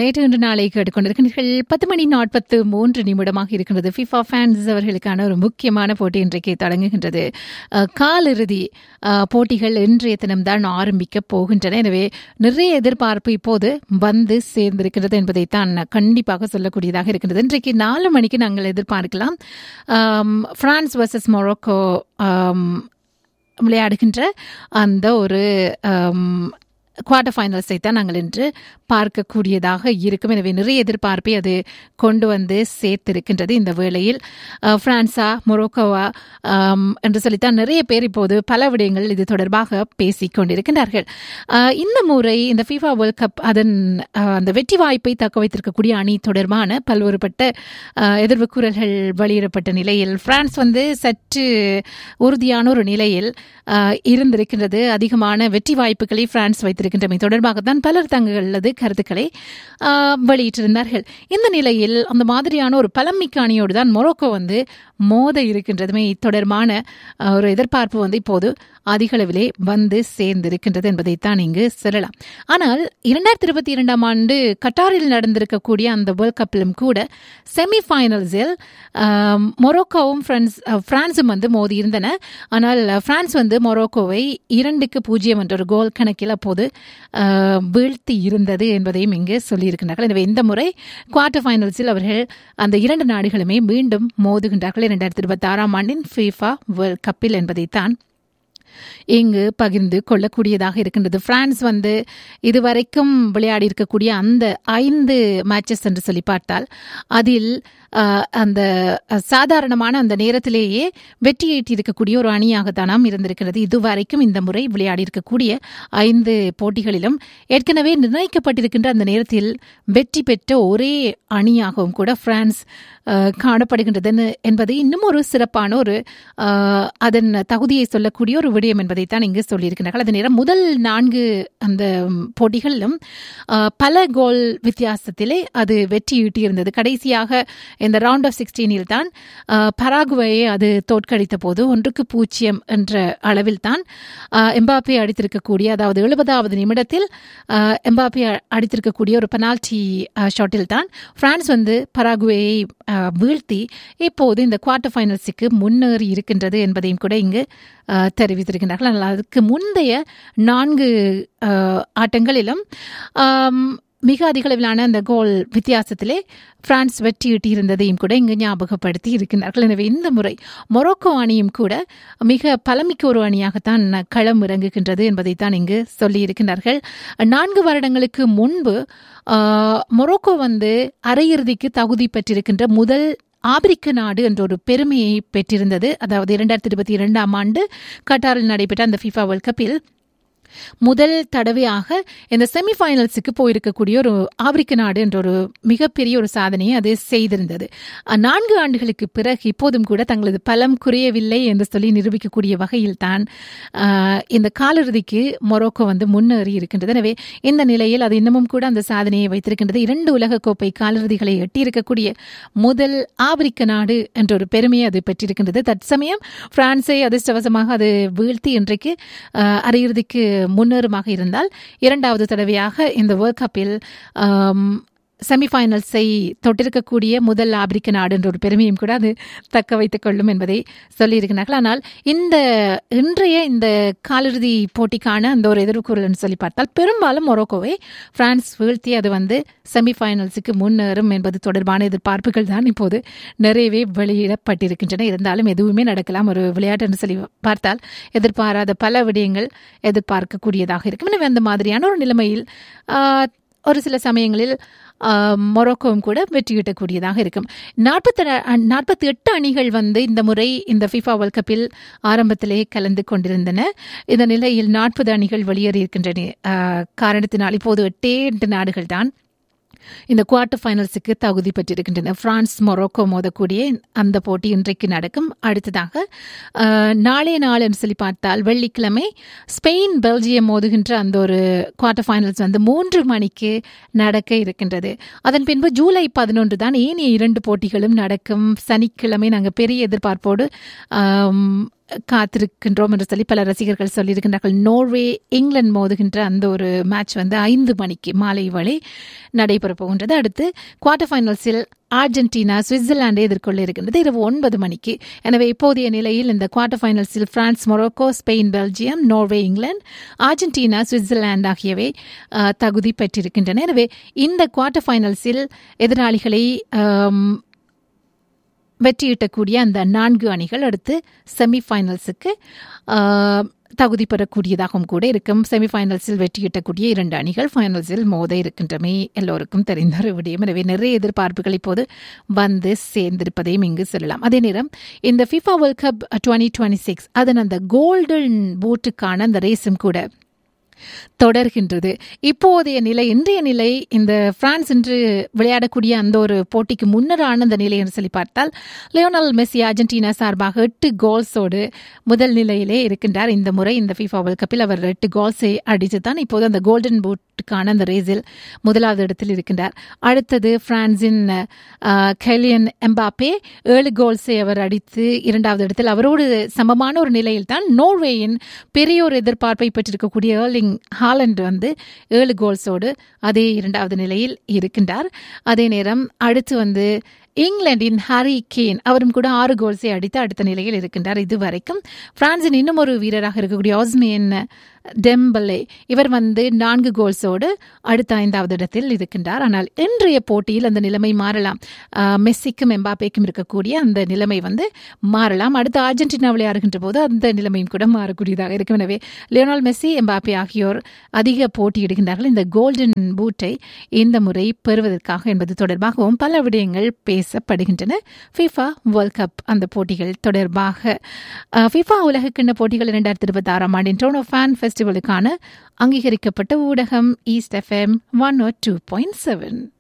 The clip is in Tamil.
நேற்று இன்று நாளை கேட்டுக்கொண்டிருக்கிறீர்கள் பத்து மணி நாற்பத்து மூன்று நிமிடமாக இருக்கின்றது ஃபிஃபா ஃபேன்ஸ் அவர்களுக்கான ஒரு முக்கியமான போட்டி இன்றைக்கு தொடங்குகின்றது அஹ், காலிறுதி அஹ், போட்டிகள் இன்றைய தினம்தான் ஆரம்பிக்க போகின்றன எனவே நிறைய எதிர்பார்ப்பு இப்போது வந்து சேர்ந்திருக்கிறது என்பதைத்தான் கண்டிப்பாக சொல்லக்கூடியதாக இருக்கின்றது இன்றைக்கு நாலு மணிக்கு நாங்கள் எதிர்பார்க்கலாம் ஆம், பிரான்ஸ் வர்சஸ் மொரோக்கோ ஆம், விளையாடுகின்ற அந்த ஒரு குவார்டர் ஃபைனல்ஸை தான் நாங்கள் இன்று பார்க்கக்கூடியதாக இருக்கும் எனவே நிறைய எதிர்பார்ப்பை அது கொண்டு வந்து சேர்த்திருக்கின்றது இந்த வேளையில் அஹ், பிரான்ஸா மொரோக்கோவா ஆம், என்று சொல்லித்தான் நிறைய பேர் இப்போது பல விடயங்கள் இது தொடர்பாக பேசிக் கொண்டிருக்கின்றார்கள் அஹ், இந்த முறை இந்த ஃபீஃபா வேர்ல்ட் கப் அதன் அஹ், அந்த வெற்றி வாய்ப்பை தக்க வைத்திருக்கக்கூடிய அணி தொடர்பான பல்வேறுபட்ட அஹ், எதிர்வு குரல்கள் வெளியிடப்பட்ட நிலையில் பிரான்ஸ் வந்து சற்று உறுதியான ஒரு நிலையில் அஹ், இருந்திருக்கின்றது அதிகமான வெற்றி வாய்ப்புகளை பிரான்ஸ் வைத்திருக்கின்றமை தொடர்பாகத்தான் பலர் தங்களது கருத்துக்களை அஹ், வெளியிட்டிருந்தார்கள் இந்த நிலையில் அந்த மாதிரியான ஒரு பலமிக்க அணியோடு தான் மொரோக்கோ வந்து மோத இருக்கின்றதுமே தொடர்பான அஹ், ஒரு எதிர்பார்ப்பு வந்து இப்போது அதிக அளவிலே வந்து சேர்ந்திருக்கின்றது என்பதைத்தான் இங்கு சொல்லலாம் ஆனால் இரண்டாயிரத்தி இருபத்தி இரண்டாம் ஆண்டு கட்டாரில் நடந்திருக்கக்கூடிய அந்த வேர்ல்ட் கப்பிலும் கூட செமி ஃபைனல்ஸில் மொரோக்கோவும் பிரான்ஸ் அஹ், பிரான்ஸும் வந்து மோதி இருந்தன ஆனால் அஹ், பிரான்ஸ் வந்து மொரோக்கோவை இரண்டுக்கு பூஜ்ஜியம் என்ற ஒரு கோல் கணக்கில் அப்போது அஹ், வீழ்த்தி இருந்தது என்பதையும் இங்கு சொல்லியிருக்கிறார்கள் எனவே இந்த முறை குவார்டர் ஃபைனல்ஸில் அவர்கள் அந்த இரண்டு நாடுகளுமே மீண்டும் மோதுகின்றார்கள் இரண்டாயிரத்தி இருபத்தி ஆறாம் ஆண்டின் ஃபீஃபா வேர்ல்ட் கப்பில் என்பதைத்தான் இங்கு பகிர்ந்து கொள்ளக்கூடியதாக இருக்கின்றது பிரான்ஸ் வந்து இதுவரைக்கும் விளையாடி இருக்கக்கூடிய அந்த ஐந்து மேட்சஸ் என்று சொல்லி பார்த்தால் அதில் அஹ், அந்த அஹ், சாதாரணமான அந்த நேரத்திலேயே வெற்றியீட்டி இருக்கக்கூடிய ஒரு அணியாகத்தானாம் இருந்திருக்கிறது இதுவரைக்கும் இந்த முறை விளையாடி இருக்கக்கூடிய ஐந்து போட்டிகளிலும் ஏற்கனவே நிர்ணயிக்கப்பட்டிருக்கின்ற அந்த நேரத்தில் வெற்றி பெற்ற ஒரே அணியாகவும் கூட பிரான்ஸ் அஹ், காணப்படுகின்றது என்று- என்பது இன்னும் ஒரு சிறப்பான ஒரு அஹ், அதன் தகுதியை சொல்லக்கூடிய ஒரு விடயம் என்பதைத்தான் இங்கு சொல்லியிருக்கிறார்கள் அதே நேரம் முதல் நான்கு அந்த ம், போட்டிகளிலும் அஹ், பல கோல் வித்தியாசத்திலே அது வெற்றி ஈட்டியிருந்தது கடைசியாக இந்த ரவுண்ட் ஆஃப் சிக்ஸ்டீனில் தான் அஹ், பராகுவையை அது தோற்கடித்த போது ஒன்றுக்கு பூஜ்ஜியம் என்ற அளவில் தான் அஹ், எம்பாப்பே அடித்திருக்கக்கூடிய அதாவது எழுபதாவது நிமிடத்தில் அஹ், எம்பாப்பே அ- அடித்திருக்கக்கூடிய ஒரு பெனால்டி ஷாட்டில் தான் பிரான்ஸ் வந்து பராகுவேயை அஹ், வீழ்த்தி இப்போது இந்த குவார்டர் ஃபைனல்ஸுக்கு முன்னேறி இருக்கின்றது என்பதையும் கூட இங்கு அஹ், தெரிவித்திருக்கின்றார்கள் ஆனால் அதுக்கு முந்தைய நான்கு அஹ், ஆட்டங்களிலும் ஆம், மிக அதிக அளவிலான அந்த கோல் வித்தியாசத்திலே பிரான்ஸ் வெற்றியிட்டு இருந்ததையும் கூட இங்கு ஞாபகப்படுத்தி இருக்கின்றார்கள் எனவே இந்த முறை மொரோக்கோ அணியும் கூட மிக பலமிக்க ஒரு அணியாகத்தான் களம் இறங்குகின்றது என்பதைத்தான் இங்கு சொல்லியிருக்கின்றார்கள் நான்கு வருடங்களுக்கு முன்பு ஆஹ், மொரோக்கோ வந்து அரையிறுதிக்கு தகுதி பெற்றிருக்கின்ற முதல் ஆப்பிரிக்க நாடு என்ற ஒரு பெருமையை பெற்றிருந்தது அதாவது இரண்டாயிரத்தி இருபத்தி இரண்டாம் ஆண்டு கட்டாரில் நடைபெற்ற அந்த ஃபிஃபா வேர்ல்ட் கப்பில் முதல் தடவையாக இந்த செமிஃபைனல்ஸுக்கு போயிருக்கக்கூடிய ஒரு ஆப்பிரிக்க நாடு என்ற ஒரு மிகப்பெரிய ஒரு சாதனையை அது செய்திருந்தது அஹ் நான்கு ஆண்டுகளுக்கு பிறகு இப்போதும் கூட தங்களது பலம் குறையவில்லை என்று சொல்லி நிரூபிக்கக்கூடிய வகையில் தான் அஹ், இந்த காலிறுதிக்கு மொரோக்கோ வந்து முன்னேறி இருக்கின்றது எனவே இந்த நிலையில் அது இன்னமும் கூட அந்த சாதனையை வைத்திருக்கின்றது இரண்டு உலகக்கோப்பை காலிறுதிகளை எட்டியிருக்கக்கூடிய முதல் ஆப்பிரிக்க நாடு என்ற ஒரு பெருமையை அது பெற்றிருக்கின்றது தற்சமயம் பிரான்ஸை அதிர்ஷ்டவசமாக அது வீழ்த்தி இன்றைக்கு அஹ், அரையிறுதிக்கு முன்னேறுமாக இருந்தால் இரண்டாவது தடவையாக இந்த வேர்ல்ட் கப்பில் ஆம், செமிஃபைனல்ஸை தொட்டிருக்கக்கூடிய முதல் ஆப்பிரிக்க நாடு என்ற ஒரு பெருமையும் கூட அது தக்க வைத்துக் கொள்ளும் என்பதை சொல்லியிருக்கிறார்கள் ஆனால் இந்த இன்றைய இந்த காலிறுதி போட்டிக்கான அந்த ஒரு எதிர்கூறல்னு சொல்லி பார்த்தால் பெரும்பாலும் மொரோக்கோவை பிரான்ஸ் வீழ்த்தி அது வந்து செமிஃபைனல்ஸுக்கு முன்னேறும் என்பது தொடர்பான எதிர்பார்ப்புகள் தான் இப்போது நிறையவே வெளியிடப்பட்டிருக்கின்றன இருந்தாலும் எதுவுமே நடக்கலாம் ஒரு விளையாட்டு என்று சொல்லி பார்த்தால் எதிர்பாராத பல விடயங்கள் எதிர்பார்க்கக்கூடியதாக இருக்கும் எனவே அந்த மாதிரியான ஒரு நிலைமையில் ஆஹ், ஒரு சில சமயங்களில் ஆஹ், மொரோக்கோவும் கூட வெற்றி ஈட்டக்கூடியதாக இருக்கும் நாற்பத்தி நாற்பத்தி எட்டு அணிகள் வந்து இந்த முறை இந்த ஃபிஃபா வேர்ல்ட் கப்பில் ஆரம்பத்திலே கலந்து கொண்டிருந்தன இந்த நிலையில் நாற்பது அணிகள் வெளியேறி இருக்கின்றன ஆஹ், காரணத்தினால் இப்போது எட்டே எட்டு நாடுகள் தான் இந்த குவார்டர் ஃபைனல்ஸுக்கு தகுதி பெற்றிருக்கின்றன பிரான்ஸ் மொரோக்கோ மோதக்கூடிய அந்த போட்டி இன்றைக்கு நடக்கும் அடுத்ததாக அஹ், நாளைய நாள் என்று சொல்லி பார்த்தால் வெள்ளிக்கிழமை ஸ்பெயின் பெல்ஜியம் மோதுகின்ற அந்த ஒரு குவார்டர் ஃபைனல்ஸ் வந்து மூன்று மணிக்கு நடக்க இருக்கின்றது அதன் பின்பு ஜூலை பதினொன்று தான் ஏனைய இரண்டு போட்டிகளும் நடக்கும் சனிக்கிழமை நாங்கள் பெரிய எதிர்பார்ப்போடு ஆம், காத்திருக்கின்றோம் என்று சொல்லி பல ரசிகர்கள் சொல்லியிருக்கின்றார்கள் நோர்வே இங்கிலாந்து மோதுகின்ற அந்த ஒரு மேட்ச் வந்து ஐந்து மணிக்கு மாலை வேளை நடைபெற போகின்றது அடுத்து குவார்டர் ஃபைனல்ஸில் அர்ஜென்டினா சுவிட்சர்லாண்டை எதிர்கொள்ள இருக்கின்றது இரவு ஒன்பது மணிக்கு எனவே இப்போதைய நிலையில் இந்த குவார்டர் ஃபைனல்ஸில் France Morocco Spain Belgium Norway இங்கிலாந்து அர்ஜென்டினா சுவிட்சர்லாந்து ஆகியவை அஹ், தகுதி பெற்றிருக்கின்றன எனவே இந்த குவார்டர் ஃபைனல்ஸில் எதிராளிகளை ஆம், வெற்றியிட்டக்கூடிய அந்த நான்கு அணிகள் அடுத்து செமிஃபைனல்ஸுக்கு தகுதி பெறக்கூடியதாகவும் கூட இருக்கும் செமிஃபைனல்ஸில் வெற்றியிட்டக்கூடிய இரண்டு அணிகள் ஃபைனல்ஸில் மோத இருக்கின்றமை எல்லோருக்கும் தெரிந்த ஒரு விடயம் எனவே நிறைய எதிர்பார்ப்புகள் இப்போது வந்து சேர்ந்திருப்பதையும் இங்கு சொல்லலாம் அதே நேரம் இந்த FIFA World Cup twenty twenty six அதன் அந்த கோல்டன் பூட்டுக்கான அந்த ரேஸும் கூட தொடர்கின்றது இப்போதைய நிலை இன்றைய நிலை இந்த பிரான்ஸ் இன்று விளையாடக்கூடிய அந்த ஒரு போட்டிக்கு முன்னரான அந்த நிலை என்று சொல்லி பார்த்தால் லியோனல் மெஸ்ஸி அர்ஜென்டினா சார்பாக எட்டு கோல்ஸோடு முதல் நிலையிலே இருக்கின்றார் இந்த முறை இந்த FIFA வேர்ல்ட் கப்பில் அவர் எட்டு கோல்ஸை அடித்து தான் இப்போது அந்த கோல்டன் பூட்டுக்கான அந்த ரேஸில் முதலாவது இடத்தில் இருக்கின்றார் அடுத்தது பிரான்சின் கெலியன் எம்பாப்பே ஏழு கோல்ஸை அவர் அடித்து இரண்டாவது இடத்தில் அவரோடு சமமான ஒரு நிலையில் தான் நோர்வேயின் பெரிய ஒரு எதிர்பார்ப்பை பெற்றிருக்கக்கூடிய ஏர்லிங் ஹாலண்ட் வந்து ஏழு கோல்ஸோடு அதே இரண்டாவது நிலையில் இருக்கின்றார் அதே நேரம் அடுத்து வந்து இங்கிலாந்தின் ஹாரி கேன் அவரும் கூட ஆறு கோல்ஸை அடித்து அடுத்த நிலையில் இருக்கின்றார் இதுவரைக்கும் பிரான்சின் இன்னும் ஒரு வீரராக இருக்கக்கூடிய ஆஸ்மேன் டெம்பலே இவர் வந்து நான்கு கோல்ஸோடு அடுத்த ஐந்தாவது இடத்தில் இருக்கின்றார் ஆனால் இன்றைய போட்டியில் அந்த நிலைமை மாறலாம் ஆஹ் மெஸ்ஸிக்கும் எம்பாப்பேக்கும் இருக்கக்கூடிய அந்த நிலைமை வந்து மாறலாம் அடுத்து அர்ஜென்டினா விளையாடுகின்ற போது அந்த நிலைமையும் கூட மாறக்கூடியதாக இருக்கும் எனவே லியோனால் மெஸ்ஸி எம்பாப்பே ஆகியோர் அதிக போட்டியிடுகின்றார்கள் இந்த கோல்டன் பூட்டை இந்த முறை பெறுவதற்காக என்பது தொடர்பாகவும் பல விடயங்கள் பேசப்படுகின்றன ஃபிஃபா வேர்ல்ட் கப் அந்த போட்டிகள் தொடர்பாக ஃபிஃபா உலகக்கிண்ண போட்டிகள் இரண்டாயிரத்தி இருபத்தி ஆறாம் ஆண்டின் டோனோ ஃபேன் ஃபெஸ்டிவலுக்கான அங்கீகரிக்கப்பட்ட ஊடகம் East FM one O two point seven